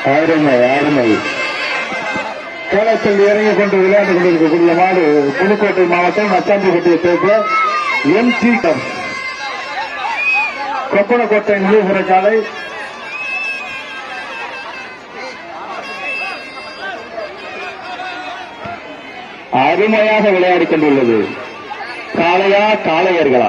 அருமை அருமை களத்தில் இறங்கி கொண்டு விளையாண்டு கொண்டிருக்கக்கூடிய மாடு புதுக்கோட்டை மாவட்டம் நச்சாந்திப்பட்டியை சேர்ந்த எம் டி கொப்பனக்கோட்டை முழுபுற காலை அருமையாக விளையாடிக் கொண்டுள்ளது காளையா காளையர்களா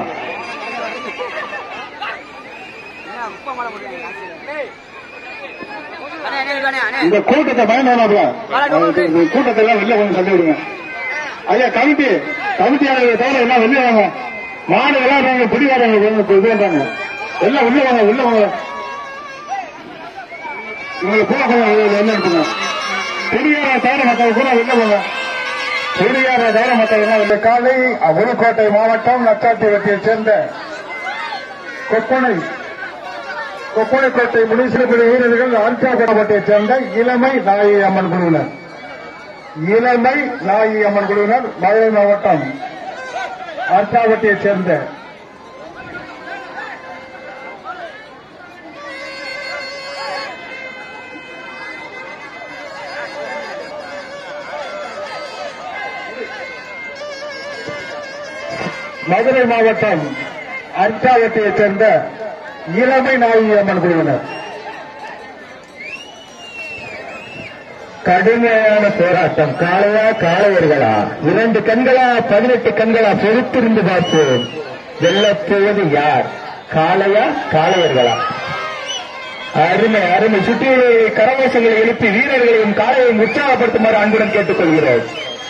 இந்த கூட்டத்தை பயன்படாமல கூட்டத்தை எல்லாம் வெளில கொஞ்சம் தள்ளி விடுங்க ஐயா கமிட்டி கமிட்டியாளர்கள் தவிர எல்லாம் வெளில வாங்க மாடு விளையாடுறாங்க பிடிவாடுறாங்க கொஞ்சம் இது பண்றாங்க எல்லாம் உள்ள வாங்க உள்ள வாங்க உங்களுக்கு கூட கொஞ்சம் என்ன இருக்குங்க குடியார தவிர மற்றவங்க கூட வெளில வாங்க குடியார தவிர மற்றவங்க இந்த காலை புதுக்கோட்டை மாவட்டம் நச்சாட்டிவட்டியைச் சேர்ந்த கொப்பனை கொப்பனைக்கோட்டை முனிசிபல் வீரர்கள் ஆர்காபட்டத்தைச் சேர்ந்த இளமை நாயி அம்மன் குழுவினர் இளமை நாயி அம்மன் குழுவினர் மதுரை மாவட்டம் ஆர்காபட்டையைச் சேர்ந்த மதுரை மாவட்டம் அர்ச்சாவத்தையைச் சேர்ந்த இளமை நாயகி அம்மன் குழுவினர் கடுமையான போராட்டம் காளையா காளையர்களா இரண்டு கண்களா பதினெட்டு கண்களா பொறுத்திருந்து பார்ப்போம் வெல்லப்போவது யார் காளையா காளையர்களா அருமை அருமை சுற்றி கரகோஷங்களை எழுப்பி வீரர்களையும் காளையையும் உற்சாகப்படுத்துமாறு அன்புடன் கேட்டுக்கொள்கிறோம்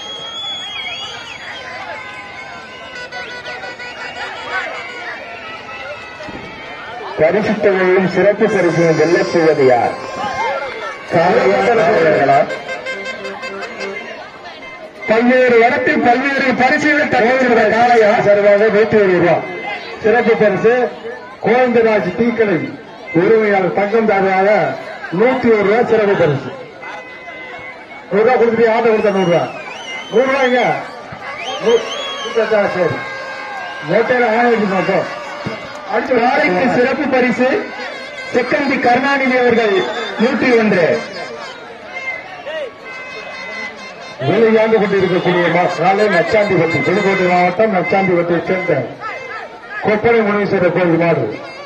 பரிசு தொகையும் சிறப்பு பரிசையும் வெல்லப் போவது யார் காலையா பல்வேறு இடத்தில் பல்வேறு பரிசுகளை தருகின்ற காலையா சார்பாக நூற்றி ஒரு ரூபாய் சிறப்பு பரிசு கோவிந்தராஜ் டீக்கடை உரிமையாளர் தங்கம் சார்பாக நூற்றி ஒரு ரூபாய் சிறப்பு பரிசு நூறு ரூபாய் கொடுத்துட்டு ஆட்டோ கொடுத்த நூறு ரூபாய் நூறு ரூபாய்ங்க நூ- கொடுத்தாச்சா? சரி மோட்டையில ஆணை வச்சு மாட்டோம் நாளைக்கு சிறப்பு பரிசு செக்கந்தி கருணாநிதி அவர்கள் நூற்றி ஒன்று வெளியாண்டு கொண்டிருக்கக்கூடிய மா- காலை நச்சாந்திபட்டி புதுக்கோட்டை மாவட்டம் நச்சாந்திபட்டியை சேர்ந்த கொப்பரை முனீஸ்வரர் கோயில் மாடு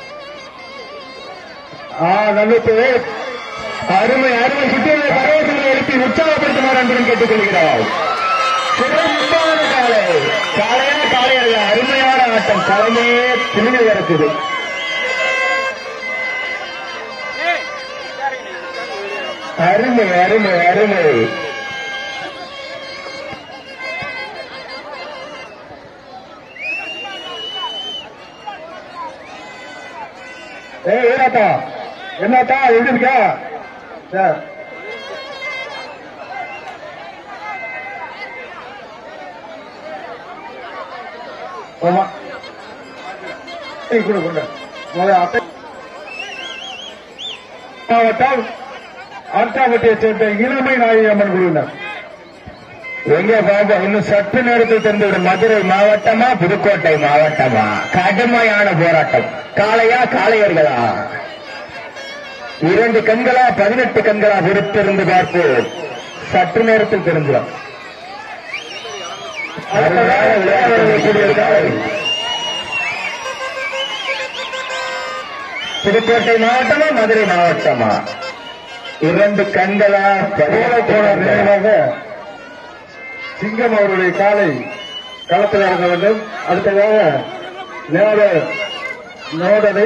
ஆ நல்லது அருமை அருமை சுற்றியுள்ள பரவசங்களை எழுப்பி உற்சாகப்படுத்துமாறு அன்புடன் கேட்டுக்கொள்கிறார் சிறப்பான காலை காலையா காலையாக அருமையான ஆட்டம் களமே துணிவு இருக்குது அருமை அருமை அருமை ஏ ஏனாத்தா என்னத்தா எப்படி இருக்கா சார் ஆமா ஏய், கொடு கொண்டு முதல்ல அட்டை மாவட்டம் ஆட்டாவட்டியை சேர்ந்த இளமை நாயகி அம்மன் குழுவினர் எங்க பாபா இன்னும் சற்று நேரத்தில் தெரிந்துவிடும் மதுரை மாவட்டமா புதுக்கோட்டை மாவட்டமா கடுமையான போராட்டம் காளையா காளையர்களா இரண்டு கண்களா பதினெட்டு கண்களா பொறுத்திருந்து பார்ப்போம் சற்று நேரத்தில் தெரிஞ்சிடும் அருமையாக விளையாடக்கூடிய காளை. புதுக்கோட்டை மாவட்டமா மதுரை மாவட்டமா இரண்டு கண்களா போன நினைவாக சிங்கம் அவருடைய காலை களத்தில் இறங்க வேண்டும் அடுத்ததாக நேர நோடனை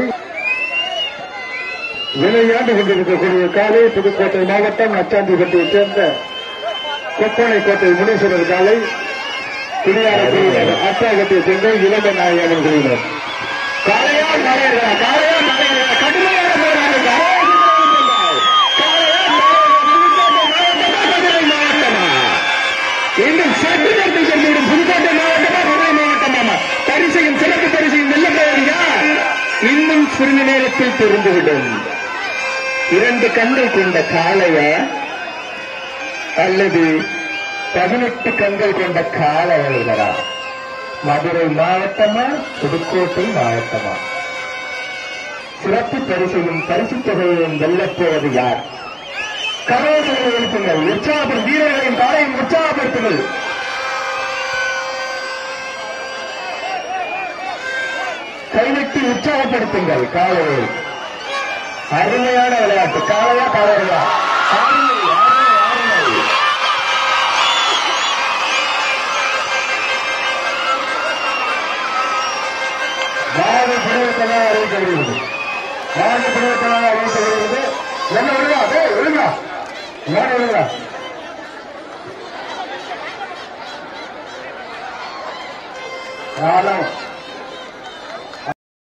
விளையாண்டு கொண்டிருக்கக்கூடிய காலை புதுக்கோட்டை மாவட்டம் நச்சாந்திப்பட்டியைச் சேர்ந்த கொப்பனை கோட்டை முனீஸ்வரர் காலை குடியார குழுவினர் அத்தாகத்தைச் சேர்ந்த இளமை நாயகன் குழுவினர் காளையா காளையர்களா காளையா காளையர்களா கடுமையான போராட்டம் காளையா காளையர்களா மாவட்டமா இன்னும் சற்று நேரத்தில் சென்றுவிடும் புதுக்கோட்டை மாவட்டமா மதுரை மாவட்டமாமா பரிசையும் சிறப்பு பரிசையும் வெல்ல போவீங்க இன்னும் சிறிது நேரத்தில் தெரிந்துவிடும் இரண்டு கண்கள் கொண்ட காளைய அல்லது பதினெட்டு கண்கள் கொண்ட காளையர்களா மதுரை மாவட்டமா புதுக்கோட்டை மாவட்டமா சிறப்பு பரிசையும் பரிசு தொகையையும் வெல்லப் போவது யார் கரோசனை எழுப்புங்கள் உற்சாகப்படுத்த வீரர்களின் காலையை உற்சாகப்படுத்துங்கள் கைவிட்டு உற்சாகப்படுத்துங்கள் காலையை அருமையான விளையாட்டு காலையா காலையா அருமை, அருமை, அருமை. மாடு பிடிவத்தமாக அறிவிக்கப்படுகிறது மாடு பிடிவத்தமாக அறிவிக்கப்படுகிறது என்ன விழுங்கா அதே விழுங்கா மாடு விழுங்கா நானும்